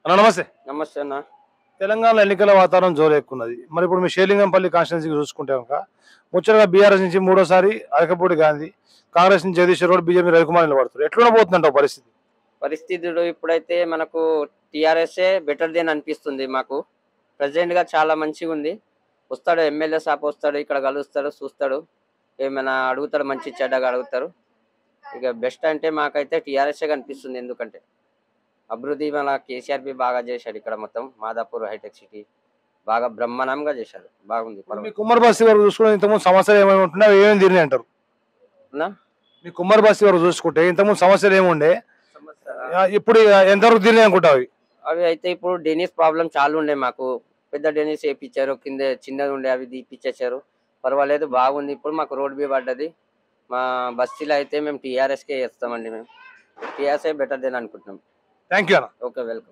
అన్న నమస్తే నమస్తే అన్న తెలంగాణ ఎన్నికల వాతావరణం జోరు ఎక్కున్నది మరి ఇప్పుడు మీ షేలింగంపల్లి కాన్స్టిట్యున్సీకి చూసుకుంటే కనుక ముచ్చటగా బీఆర్ఎస్ నుంచి మూడోసారి అరకపూడి గాంధీ కాంగ్రెస్ నుంచి జగదీశ్వర్ రెడ్డి బీజేపీ రవికుమార్ నిలబడుతారు ఎట్లా పోతుందంట పరిస్థితి పరిస్థితులు ఇప్పుడైతే మనకు టీఆర్ఎస్ఏ బెటర్ దేన్ అనిపిస్తుంది మాకు ప్రెసిడెంట్ గా చాలా మంచిగా ఉంది వస్తాడు ఎమ్మెల్యే సాప్ వస్తాడు ఇక్కడ కలుస్తాడు చూస్తాడు ఏమైనా అడుగుతాడు మంచి చెడ్డగా అడుగుతారు ఇక బెస్ట్ అంటే మాకైతే టీఆర్ఎస్ఏ కనిపిస్తుంది ఎందుకంటే అభివృద్ధి మన కేసీఆర్ బి బాగా చేశాడు ఇక్కడ మొత్తం మాదాపూర్ హైటెక్ సిటీ బాగా బ్రహ్మాండంగా చేశాడు బాగుంది మీ పర్వాలేదు. కుమ్మర్ బస్తీ వరకు చూసుకుంటే ఇంతకుముందు సమస్యలు ఏమైనా ఉంటున్నా అవి ఏమేమి తీరినాయి అంటారు నా? మీ కుమ్మర్ బస్తీ వరకు చూసుకుంటే ఇంతకుముందు సమస్యలు ఏముండే ఆ, ఇప్పుడు ఇక ఎంతవరకు తీరినాయి అనుకుంటావు అవి అవి అయితే ఇప్పుడు డెనిస్ ప్రాబ్లం చాలా ఉండే మాకు పెద్ద డెనిస్ వేయించారు కింద చిన్నది ఉండే అవి తీపిచ్చేసారు పర్వాలేదు బాగుంది ఇప్పుడు మాకు రోడ్ బి పడ్డది మా బస్తీలో అయితే మేము టీఆర్ఎస్కే వేస్తామండి మేము టీఆర్ఎస్ఏ బెటర్ దెన్ అనుకుంటున్నాం థ్యాంక్ యూ అన్న ఓకే వెల్కమ్